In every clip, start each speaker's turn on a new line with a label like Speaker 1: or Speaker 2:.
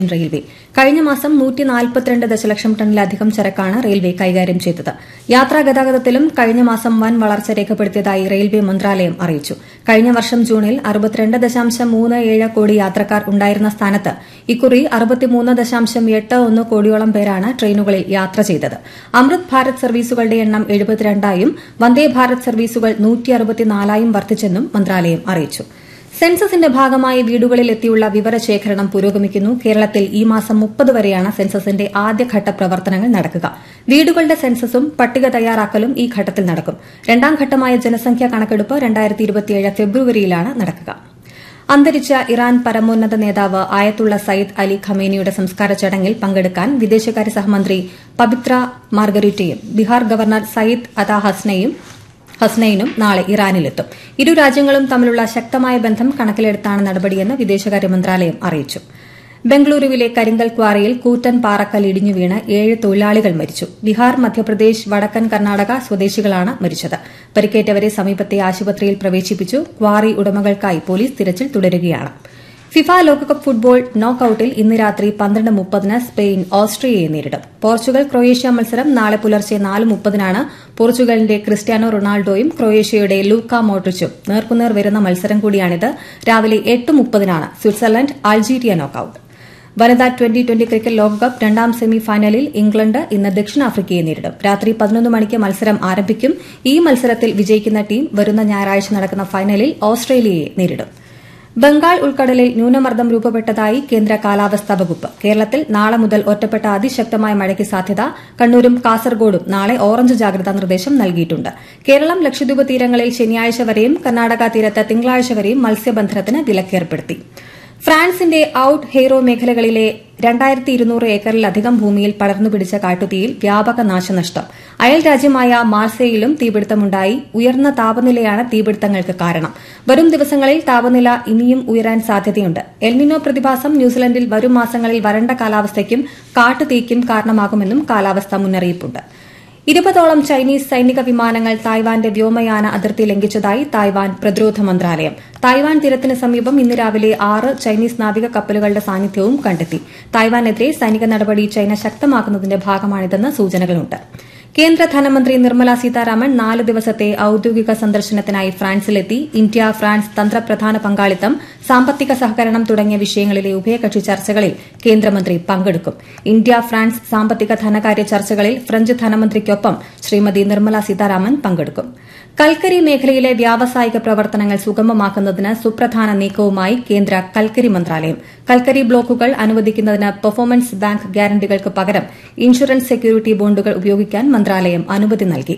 Speaker 1: railway കഴിഞ്ഞ മാസം ദശലക്ഷം ടണ്ണിലധികം ചരക്കാണ് റെയിൽവേ കൈകാര്യം ചെയ്തത് യാത്രാ ഗതാഗതത്തിലും കഴിഞ്ഞ മാസം വൻ വളർച്ച രേഖപ്പെടുത്തിയതായി റെയിൽവേ മന്ത്രാലയം അറിയിച്ചു കഴിഞ്ഞ വർഷം ജൂണിൽ കോടി യാത്രക്കാർ ഉണ്ടായിരുന്ന സ്ഥാനത്ത് ഇക്കുറി കോടിയോളം പേരാണ് ട്രെയിനുകളിൽ യാത്ര ചെയ്തത് അമൃത് ഭാരത് സർവീസുകളുടെ എണ്ണം എഴുപത്തിരണ്ടായും വന്ദേ ഭാരത് സർവീസുകൾ നൂറ്റിയറുപത്തിനാലായും വർദ്ധിച്ചെന്നും മന്ത്രാലയം അറിയിച്ചു സെൻസസിന്റെ ഭാഗമായി വീടുകളിൽ എത്തിയുള്ള വിവരശേഖരണം പുരോഗമിക്കുന്നു കേരളത്തിൽ ഈ മാസം മുപ്പത് വരെയാണ് സെൻസസിന്റെ ആദ്യഘട്ട പ്രവർത്തനങ്ങൾ നടക്കുക വീടുകളുടെ സെൻസസും പട്ടിക തയ്യാറാക്കലും ഈ ഘട്ടത്തിൽ നടക്കും രണ്ടാം ഘട്ടമായ ജനസംഖ്യാ കണക്കെടുപ്പ് ഫെബ്രുവരിയിലാണ് നടക്കുക അന്തരിച്ച ഇറാൻ പരമോന്നത നേതാവ് ആയത്തുള്ള സയ്യിദ് അലി ഖമേനിയുടെ സംസ്കാര ചടങ്ങിൽ പങ്കെടുക്കാൻ വിദേശകാര്യ സഹമന്ത്രി പവിത്ര മാർഗരിറ്റയും ബീഹാർ ഗവർണർ സയ്യിദ് അതാ ഹസ്നയും ഹസ്നൈനും നാളെ ഇറാനിലെത്തും ഇരു രാജ്യങ്ങളും തമ്മിലുള്ള ശക്തമായ ബന്ധം കണക്കിലെടുത്താണ് നടപടിയെന്ന് വിദേശകാര്യ മന്ത്രാലയം അറിയിച്ചു ബംഗളൂരുവിലെ കരിങ്കൽ ക്വാറിയിൽ കൂറ്റൻ പാറക്കൽ ഇടിഞ്ഞു വീണ് ഏഴ് തൊഴിലാളികൾ മരിച്ചു ബീഹാർ മധ്യപ്രദേശ് വടക്കൻ കർണാടക സ്വദേശികളാണ് മരിച്ചത് പരിക്കേറ്റവരെ സമീപത്തെ ആശുപത്രിയിൽ പ്രവേശിപ്പിച്ചു ക്വാറി ഉടമകൾക്കായി പോലീസ് തിരച്ചിൽ തുടരുകയാണ് ഫിഫ ലോകകപ്പ് ഫുട്ബോൾ നോക്കൌട്ടിൽ ഇന്ന് രാത്രി പന്ത്രണ്ട് മുപ്പതിന് സ്പെയിൻ ഓസ്ട്രിയയെ നേരിടും പോർച്ചുഗൽ ക്രൊയേഷ്യ മത്സരം നാളെ പുലർച്ചെ നാല് മുപ്പതിനാണ് പോർച്ചുഗലിന്റെ ക്രിസ്ത്യാനോ റൊണാൾഡോയും ക്രൊയേഷ്യയുടെ ലൂക്ക മോട്രിച്ചും നേർക്കുനേർ വരുന്ന മത്സരം കൂടിയാണിത് രാവിലെ എട്ട് മുപ്പതിനാണ് സ്വിറ്റ്സർലൻഡ് അൾജീരിയ നോക്കൌട്ട് വനിതാ ട്വന്റി ട്വന്റി ക്രിക്കറ്റ് ലോകകപ്പ് രണ്ടാം സെമി ഫൈനലിൽ ഇംഗ്ലണ്ട് ഇന്ന് ദക്ഷിണാഫ്രിക്കയെ നേരിടും രാത്രി പതിനൊന്ന് മണിക്ക് മത്സരം ആരംഭിക്കും ഈ മത്സരത്തിൽ വിജയിക്കുന്ന ടീം വരുന്ന ഞായറാഴ്ച നടക്കുന്ന ഫൈനലിൽ ഓസ്ട്രേലിയയെ നേരിടും ബംഗാൾ ഉൾക്കടലിൽ ന്യൂനമർദ്ദം രൂപപ്പെട്ടതായി കേന്ദ്ര കാലാവസ്ഥാ വകുപ്പ് കേരളത്തിൽ നാളെ മുതൽ ഒറ്റപ്പെട്ട അതിശക്തമായ മഴയ്ക്ക് സാധ്യത കണ്ണൂരും കാസർഗോഡും നാളെ ഓറഞ്ച് ജാഗ്രതാ നിർദ്ദേശം നൽകിയിട്ടുണ്ട് കേരളം ലക്ഷദ്വീപ് തീരങ്ങളിൽ ശനിയാഴ്ച വരെയും കർണാടക തീരത്ത് തിങ്കളാഴ്ച വരെയും മത്സ്യബന്ധനത്തിന് വിലക്കേർപ്പെടുത്തി ഫ്രാൻസിന്റെ ഔട്ട് ഹെയ്റോ മേഖലകളിലെ രണ്ടായിരത്തി ഇരുന്നൂറ് ഏക്കറിലധികം ഭൂമിയിൽ പടർന്നുപിടിച്ച കാട്ടുതീയിൽ വ്യാപക നാശനഷ്ടം അയൽ രാജ്യമായ മാർസേയിലും തീപിടുത്തമുണ്ടായി ഉയർന്ന താപനിലയാണ് തീപിടുത്തങ്ങൾക്ക് കാരണം വരും ദിവസങ്ങളിൽ താപനില ഇനിയും ഉയരാൻ സാധ്യതയുണ്ട് എൽനിനോ പ്രതിഭാസം ന്യൂസിലൻഡിൽ വരും മാസങ്ങളിൽ വരണ്ട കാലാവസ്ഥയ്ക്കും കാട്ടുതീയ്ക്കും കാരണമാകുമെന്നും കാലാവസ്ഥാ മുന്നറിയിപ്പുണ്ട് ഇരുപതോളം ചൈനീസ് സൈനിക വിമാനങ്ങൾ തായ്വാന്റെ വ്യോമയാന അതിർത്തി ലംഘിച്ചതായി തായ്വാൻ പ്രതിരോധ മന്ത്രാലയം തായ്വാൻ തീരത്തിന് സമീപം ഇന്ന് രാവിലെ ആറ് ചൈനീസ് നാവിക കപ്പലുകളുടെ സാന്നിധ്യവും കണ്ടെത്തി തായ്വാനെതിരെ സൈനിക നടപടി ചൈന ശക്തമാക്കുന്നതിന്റെ ഭാഗമാണിതെന്ന് സൂചനകളുണ്ട് കേന്ദ്ര ധനമന്ത്രി നിർമ്മല സീതാരാമൻ നാല് ദിവസത്തെ ഔദ്യോഗിക സന്ദർശനത്തിനായി ഫ്രാൻസിലെത്തി ഇന്ത്യ ഫ്രാൻസ് തന്ത്രപ്രധാന പങ്കാളിത്തം സാമ്പത്തിക സഹകരണം തുടങ്ങിയ വിഷയങ്ങളിലെ ഉഭയകക്ഷി ചർച്ചകളിൽ കേന്ദ്രമന്ത്രി പങ്കെടുക്കും ഇന്ത്യ ഫ്രാൻസ് സാമ്പത്തിക ധനകാര്യ ചർച്ചകളിൽ ഫ്രഞ്ച് ധനമന്ത്രിക്കൊപ്പം ശ്രീമതി നിർമ്മല സീതാരാമൻ പങ്കെടുക്കും കൽക്കരി മേഖലയിലെ വ്യാവസായിക പ്രവർത്തനങ്ങൾ സുഗമമാക്കുന്നതിന് സുപ്രധാന നീക്കവുമായി കേന്ദ്ര കൽക്കരി മന്ത്രാലയം കൽക്കരി ബ്ലോക്കുകൾ അനുവദിക്കുന്നതിന് പെർഫോമൻസ് ബാങ്ക് ഗ്യാരണ്ടികൾക്ക് പകരം ഇൻഷുറൻസ് സെക്യൂരിറ്റി ബോണ്ടുകൾ ഉപയോഗിക്കാൻ മന്ത്രാലയം അനുമതി നൽകി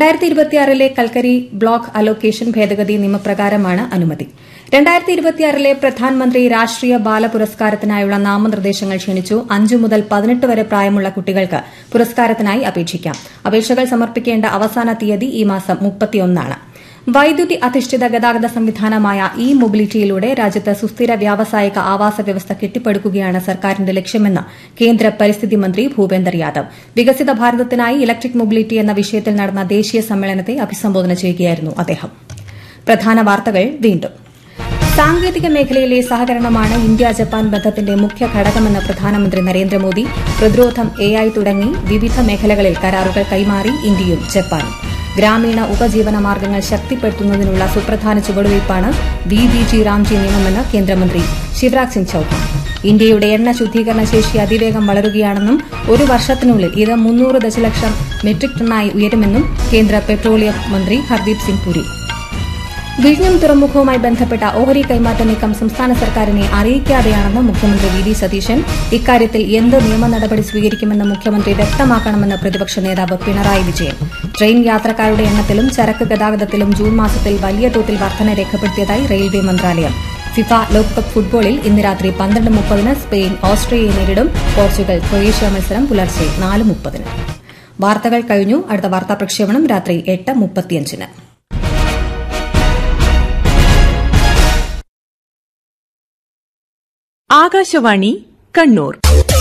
Speaker 1: ലെ കൽക്കരി ബ്ലോക്ക് അലോക്കേഷൻ ഭേദഗതി നിയമപ്രകാരമാണ് അനുമതി രണ്ടായിരത്തി ഇരുപത്തിയാറിലെ പ്രധാനമന്ത്രി രാഷ്ട്രീയ ബാല പുരസ്കാരത്തിനായുള്ള നാമനിർദ്ദേശങ്ങൾ ക്ഷണിച്ചു അഞ്ചു മുതൽ പതിനെട്ട് വരെ പ്രായമുള്ള കുട്ടികൾക്ക് പുരസ്കാരത്തിനായി അപേക്ഷിക്കാം അപേക്ഷകൾ സമർപ്പിക്കേണ്ട അവസാന തീയതി ഈ മാസം മുപ്പത്തിയൊന്നാണ് വൈദ്യുതി അധിഷ്ഠിത ഗതാഗത സംവിധാനമായ ഇ മൊബിലിറ്റിയിലൂടെ രാജ്യത്ത് സുസ്ഥിര വ്യാവസായിക ആവാസ വ്യവസ്ഥ കെട്ടിപ്പടുക്കുകയാണ് സർക്കാരിന്റെ ലക്ഷ്യമെന്ന് കേന്ദ്ര പരിസ്ഥിതി മന്ത്രി ഭൂപേന്ദർ യാദവ് വികസിത ഭാരതത്തിനായി ഇലക്ട്രിക് മൊബിലിറ്റി എന്ന വിഷയത്തിൽ നടന്ന ദേശീയ സമ്മേളനത്തെ അഭിസംബോധന ചെയ്യുകയായിരുന്നു അദ്ദേഹം പ്രധാന വാർത്തകൾ വീണ്ടും സാങ്കേതിക മേഖലയിലെ സഹകരണമാണ് ഇന്ത്യ ജപ്പാൻ ബന്ധത്തിന്റെ മുഖ്യ ഘടകമെന്ന് പ്രധാനമന്ത്രി നരേന്ദ്രമോദി പ്രതിരോധം എ ഐ തുടങ്ങി വിവിധ മേഖലകളിൽ കരാറുകൾ കൈമാറി ഇന്ത്യയും ജപ്പാനും ഗ്രാമീണ ഉപജീവന മാർഗ്ഗങ്ങൾ ശക്തിപ്പെടുത്തുന്നതിനുള്ള സുപ്രധാന ചുവടുവയ്പ്പാണ് വി ബി ജി റാംജി നിയമമെന്ന് കേന്ദ്രമന്ത്രി ശിവരാജ് സിംഗ് ചൌഹാൻ ഇന്ത്യയുടെ എണ്ണ ശുദ്ധീകരണ ശേഷി അതിവേഗം വളരുകയാണെന്നും ഒരു വർഷത്തിനുള്ളിൽ ഇത് മുന്നൂറ് ദശലക്ഷം മെട്രിക് ടണ്ണായി ഉയരുമെന്നും കേന്ദ്ര പെട്രോളിയം മന്ത്രി ഹർദീപ് സിംഗ് പുരി വിഴിഞ്ഞം തുറമുഖവുമായി ബന്ധപ്പെട്ട ഓഹരി കൈമാറ്റ നീക്കം സംസ്ഥാന സർക്കാരിനെ അറിയിക്കാതെയാണെന്ന് മുഖ്യമന്ത്രി വി ഡി സതീശൻ ഇക്കാര്യത്തിൽ എന്ത് നിയമ നടപടി സ്വീകരിക്കുമെന്ന് മുഖ്യമന്ത്രി വ്യക്തമാക്കണമെന്ന് പ്രതിപക്ഷ നേതാവ് പിണറായി വിജയൻ ട്രെയിൻ യാത്രക്കാരുടെ എണ്ണത്തിലും ചരക്ക് ഗതാഗതത്തിലും ജൂൺ മാസത്തിൽ വലിയ തോതിൽ വർധന രേഖപ്പെടുത്തിയതായി റെയിൽവേ മന്ത്രാലയം ഫിഫ ലോകകപ്പ് ഫുട്ബോളിൽ ഇന്ന് രാത്രി പന്ത്രണ്ട് മുപ്പതിന് സ്പെയിൻ ഓസ്ട്രേലിയയെ നേരിടും പോർച്ചുഗൽ ക്രൊയേഷ്യ മത്സരം പുലർച്ചെ നാല് മുപ്പതിന് വാർത്തകൾ കഴിഞ്ഞു അടുത്ത വാർത്താ പ്രക്ഷേപണം രാത്രി എട്ട് മുപ്പത്തിയഞ്ചിന്
Speaker 2: ആകാശവാണി കണ്ണൂർ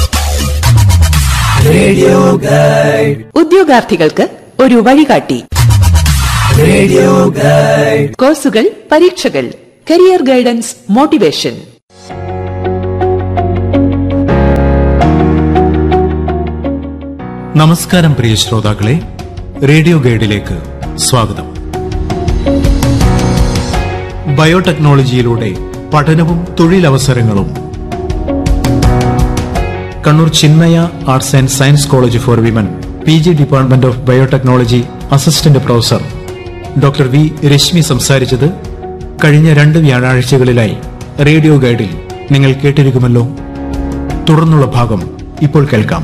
Speaker 3: റേഡിയോ ഗൈഡ്
Speaker 2: ഉദ്യോഗാർത്ഥികൾക്ക് ഒരു വഴികാട്ടി
Speaker 3: റേഡിയോ ഗൈഡ്
Speaker 2: കോഴ്സുകൾ പരീക്ഷകൾ കരിയർ ഗൈഡൻസ് മോട്ടിവേഷൻ
Speaker 4: നമസ്കാരം പ്രിയ ശ്രോതാക്കളെ റേഡിയോ ഗൈഡിലേക്ക് സ്വാഗതം ബയോടെക്നോളജിയിലൂടെ പഠനവും തൊഴിലവസരങ്ങളും Kannur Chinmaya arts and science college for women P G department of biotechnology assistant professor doctor V Rashmi സംസാരിച്ചത് കഴിഞ്ഞ രണ്ട് വ്യാഴാഴ്ചകളിലായി റേഡിയോ ഗൈഡിൽ നിങ്ങൾ കേട്ടിരിക്കുമല്ലോ തുടർന്നുള്ള ഭാഗം ഇപ്പോൾ കേൾക്കാം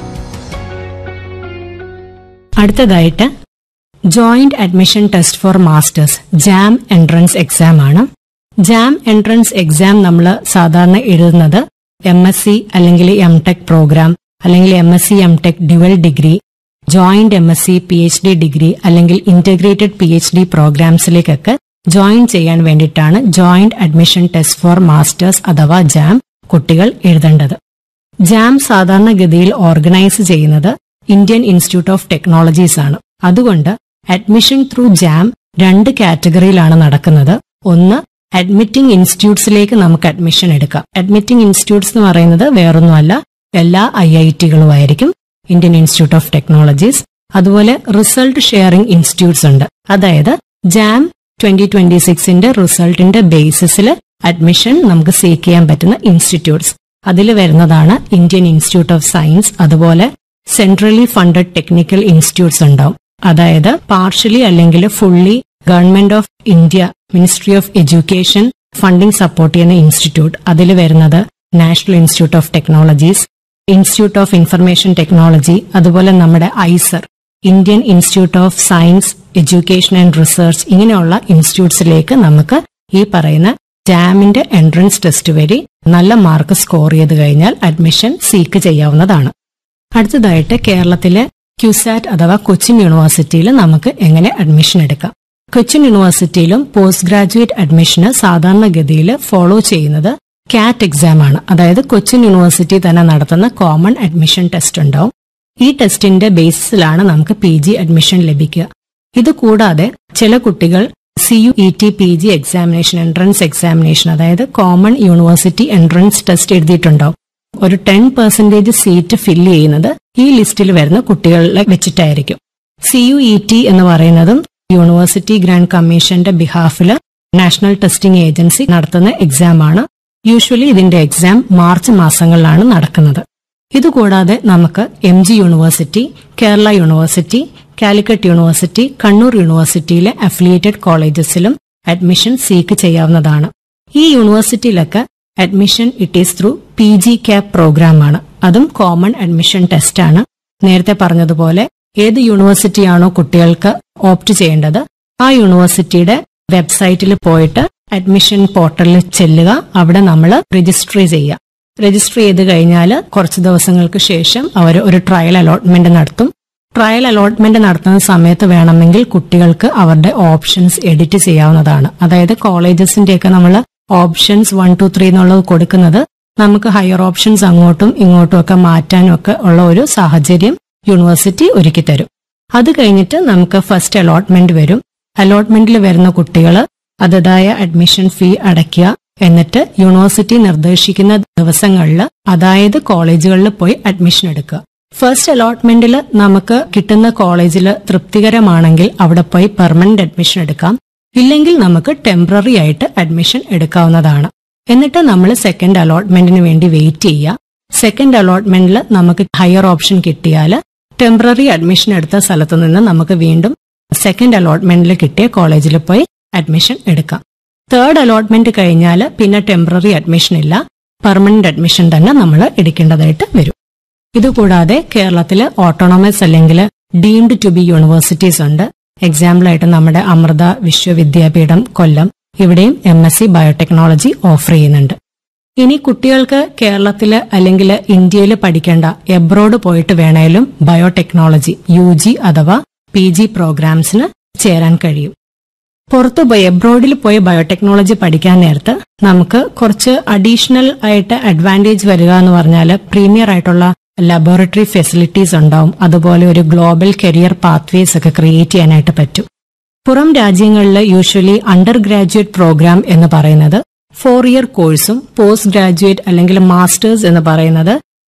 Speaker 5: അടുത്തതായിട്ട് joint admission test for masters JAM entrance exam ആണ് ജാം എൻട്രൻസ് എക്സാം നമ്മൾ സാധാരണ എഴുതുന്നത് എം എസ് സി അല്ലെങ്കിൽ എം ടെക് പ്രോഗ്രാം അല്ലെങ്കിൽ M S C M tech dual degree joint M S C P H D degree അല്ലെങ്കിൽ integrated P H D പ്രോഗ്രാംസിലേക്കൊക്കെ join ചെയ്യാൻ വേണ്ടിയിട്ടാണ് joint admission test for masters അഥവാ JAM കുട്ടികൾ എഴുതേണ്ടത് jam സാധാരണഗതിയിൽ ഓർഗനൈസ് ചെയ്യുന്നത് ഇന്ത്യൻ ഇൻസ്റ്റിറ്റ്യൂട്ട് ഓഫ് ടെക്നോളജീസ് ആണ് അതുകൊണ്ട് അഡ്മിഷൻ ത്രൂ ജാം രണ്ട് കാറ്റഗറിയിലാണ് നടക്കുന്നത് ഒന്ന് അഡ്മിറ്റിംഗ് ഇൻസ്റ്റിറ്റ്യൂട്ട്സിലേക്ക് നമുക്ക് അഡ്മിഷൻ എടുക്കാം അഡ്മിറ്റിംഗ് ഇൻസ്റ്റിറ്റ്യൂട്ട്സ് എന്ന് പറയുന്നത് വേറൊന്നുമല്ല എല്ലാ ഐ ഐ ടികളും ആയിരിക്കും ഇന്ത്യൻ ഇൻസ്റ്റിറ്റ്യൂട്ട് ഓഫ് ടെക്നോളജീസ് അതുപോലെ റിസൾട്ട് ഷെയറിംഗ് ഇൻസ്റ്റിറ്റ്യൂട്ട്സ് ഉണ്ട് അതായത് ജാം ട്വന്റി ട്വന്റി സിക്സിന്റെ റിസൾട്ടിന്റെ ബേസിസിൽ അഡ്മിഷൻ നമുക്ക് സീക്ക് ചെയ്യാൻ പറ്റുന്ന ഇൻസ്റ്റിറ്റ്യൂട്ട്സ് അതിൽ വരുന്നതാണ് ഇന്ത്യൻ ഇൻസ്റ്റിറ്റ്യൂട്ട് ഓഫ് സയൻസ് അതുപോലെ സെൻട്രലി ഫണ്ടഡ് ടെക്നിക്കൽ ഇൻസ്റ്റിറ്റ്യൂട്ട്സ് ഉണ്ടാവും അതായത് പാർഷ്യലി അല്ലെങ്കിൽ fully government of India ministry of education funding support ചെയ്യുന്ന ഇൻസ്റ്റിറ്റ്യൂട്ട് അതിൽ വരുന്നത് national institute of technologies institute of information technology അതുപോലെ നമ്മുടെ IISER Indian institute of science education and research ഇങ്ങനെയുള്ള ഇൻസ്റ്റിറ്റ്യൂട്ട്സിലേക്ക് നമുക്ക് ഈ പറയുന്ന ജാമിന്റെ എൻട്രൻസ് ടെസ്റ്റ് വഴി നല്ല മാർക്ക് സ്കോർ ചെയ്ത് കഴിഞ്ഞാൽ അഡ്മിഷൻ സീക്ക് ചെയ്യാവുന്നതാണ് അടുത്തതായിട്ട് കേരളത്തിലെ ക്യുസാറ്റ് അഥവാ കൊച്ചിൻ യൂണിവേഴ്സിറ്റിയിൽ നമുക്ക് എങ്ങനെ അഡ്മിഷൻ എടുക്കാം കൊച്ചിൻ യൂണിവേഴ്സിറ്റിയിലും പോസ്റ്റ് ഗ്രാജുവേറ്റ് അഡ്മിഷന് സാധാരണഗതിയിൽ ഫോളോ ചെയ്യുന്നത് കാറ്റ് എക്സാം ആണ് അതായത് കൊച്ചിൻ യൂണിവേഴ്സിറ്റി തന്നെ നടത്തുന്ന കോമൺ അഡ്മിഷൻ ടെസ്റ്റ് ഉണ്ടാവും ഈ ടെസ്റ്റിന്റെ ബേസിസിലാണ് നമുക്ക് പി ജി അഡ്മിഷൻ ലഭിക്കുക ഇത് കൂടാതെ ചില കുട്ടികൾ C U E T P G examination entrance examination അതായത് കോമൺ യൂണിവേഴ്സിറ്റി എൻട്രൻസ് ടെസ്റ്റ് എഴുതിയിട്ടുണ്ടാവും ഒരു ടെൻ പെർസെന്റേജ് സീറ്റ് ഫില്ല് ചെയ്യുന്നത് ഈ ലിസ്റ്റിൽ വരുന്ന കുട്ടികളെ വെച്ചിട്ടായിരിക്കും സി യു ഇ ടി എന്ന് പറയുന്നതും യൂണിവേഴ്സിറ്റി ഗ്രാൻഡ് കമ്മീഷന്റെ ബിഹാഫിൽ നാഷണൽ ടെസ്റ്റിംഗ് ഏജൻസി നടത്തുന്ന എക്സാം ആണ് യൂഷ്വലി ഇതിന്റെ എക്സാം മാർച്ച് മാസങ്ങളിലാണ് നടക്കുന്നത് ഇതുകൂടാതെ നമുക്ക് M G university Kerala university Calicut university Kannur യൂണിവേഴ്സിറ്റിയിലെ അഫിലിയേറ്റഡ് കോളേജസിലും അഡ്മിഷൻ സീക്ക് ചെയ്യാവുന്നതാണ് ഈ യൂണിവേഴ്സിറ്റിയിലൊക്കെ admission it is through P G CAP program ആണ് അതും കോമൺ അഡ്മിഷൻ ടെസ്റ്റ് ആണ് നേരത്തെ പറഞ്ഞതുപോലെ ഏത് യൂണിവേഴ്സിറ്റിയാണോ കുട്ടികൾക്ക് ഓപ്റ്റ് ചെയ്യേണ്ടത് ആ യൂണിവേഴ്സിറ്റിയുടെ വെബ്സൈറ്റിൽ പോയിട്ട് അഡ്മിഷൻ പോർട്ടലിൽ ചെല്ലുക അവിടെ നമ്മൾ രജിസ്റ്റർ ചെയ്യുക രജിസ്റ്റർ ചെയ്ത് കഴിഞ്ഞാൽ കുറച്ച് ദിവസങ്ങൾക്ക് ശേഷം അവർ ഒരു ട്രയൽ അലോട്ട്മെന്റ് നടത്തും ട്രയൽ അലോട്ട്മെന്റ് നടത്തുന്ന സമയത്ത് വേണമെങ്കിൽ കുട്ടികൾക്ക് അവരുടെ ഓപ്ഷൻസ് എഡിറ്റ് ചെയ്യാവുന്നതാണ് അതായത് കോളേജസിന്റെയൊക്കെ നമ്മൾ ഓപ്ഷൻസ് വൺ ടു ത്രീ എന്നുള്ളത് കൊടുക്കുന്നത് നമുക്ക് ഹയർ ഓപ്ഷൻസ് അങ്ങോട്ടും ഇങ്ങോട്ടും ഒക്കെ മാറ്റാനും ഒക്കെ ഉള്ള ഒരു സാഹചര്യം യൂണിവേഴ്സിറ്റി ഒരുക്കി തരും അത് കഴിഞ്ഞിട്ട് നമുക്ക് ഫസ്റ്റ് അലോട്ട്മെന്റ് വരും അലോട്ട്മെന്റിൽ വരുന്ന കുട്ടികൾ അതതായ അഡ്മിഷൻ ഫീ അടയ്ക്കുക എന്നിട്ട് യൂണിവേഴ്സിറ്റി നിർദ്ദേശിക്കുന്ന ദിവസങ്ങളിൽ അതായത് കോളേജുകളിൽ പോയി അഡ്മിഷൻ എടുക്കുക ഫസ്റ്റ് അലോട്ട്മെന്റിൽ നമുക്ക് കിട്ടുന്ന കോളേജിൽ തൃപ്തികരമാണെങ്കിൽ അവിടെ പോയി പെർമനന്റ് അഡ്മിഷൻ എടുക്കാം ഇല്ലെങ്കിൽ നമുക്ക് ടെമ്പററി ആയിട്ട് അഡ്മിഷൻ എടുക്കാവുന്നതാണ് എന്നിട്ട് നമ്മൾ സെക്കൻഡ് അലോട്ട്മെന്റിന് വേണ്ടി വെയിറ്റ് ചെയ്യുക സെക്കൻഡ് അലോട്ട്മെന്റിൽ നമുക്ക് ഹയർ ഓപ്ഷൻ കിട്ടിയാൽ ടെമ്പററി അഡ്മിഷൻ എടുത്ത സ്ഥലത്തു നിന്ന് നമുക്ക് വീണ്ടും സെക്കൻഡ് അലോട്ട്മെന്റിൽ കിട്ടിയ കോളേജിൽ പോയി അഡ്മിഷൻ എടുക്കാം തേർഡ് അലോട്ട്മെന്റ് കഴിഞ്ഞാൽ പിന്നെ ടെമ്പററി അഡ്മിഷൻ ഇല്ല പെർമനന്റ് അഡ്മിഷൻ തന്നെ നമ്മൾ എടുക്കേണ്ടതായിട്ട് വരും ഇതുകൂടാതെ കേരളത്തിൽ ഓട്ടോണമസ് അല്ലെങ്കിൽ ഡീംഡ് ടു ബി യൂണിവേഴ്സിറ്റീസ് ഉണ്ട് എക്സാമ്പിളായിട്ട് നമ്മുടെ അമൃത വിശ്വവിദ്യാപീഠം കൊല്ലം ഇവിടെയും M S C biotechnology offer ചെയ്യുന്നുണ്ട് ഇനി കുട്ടികൾക്ക് കേരളത്തിൽ അല്ലെങ്കിൽ ഇന്ത്യയിൽ പഠിക്കേണ്ട എബ്രോഡ് പോയിട്ട് വേണേലും ബയോടെക്നോളജി യു ജി അഥവാ പി ജി പ്രോഗ്രാംസിന് ചേരാൻ കഴിയും പുറത്തു പോയി എബ്രോഡിൽ പോയി ബയോടെക്നോളജി പഠിക്കാൻ നേരത്ത് നമുക്ക് കുറച്ച് അഡീഷണൽ ആയിട്ട് അഡ്വാൻറ്റേജ് വരിക എന്ന് പറഞ്ഞാൽ പ്രീമിയർ ആയിട്ടുള്ള ലബോറട്ടറി ഫെസിലിറ്റീസ് ഉണ്ടാവും അതുപോലെ ഒരു ഗ്ലോബൽ കരിയർ പാത്വേസ് ഒക്കെ ക്രിയേറ്റ് ചെയ്യാനായിട്ട് പറ്റും പുറം രാജ്യങ്ങളിൽ യൂഷ്വലി അണ്ടർ ഗ്രാജുവേറ്റ് പ്രോഗ്രാം എന്ന് പറയുന്നത് ഫോർ ഇയർ കോഴ്സും പോസ്റ്റ് ഗ്രാജുവേറ്റ് അല്ലെങ്കിൽ മാസ്റ്റേഴ്സ് എന്ന് പറയുന്നത്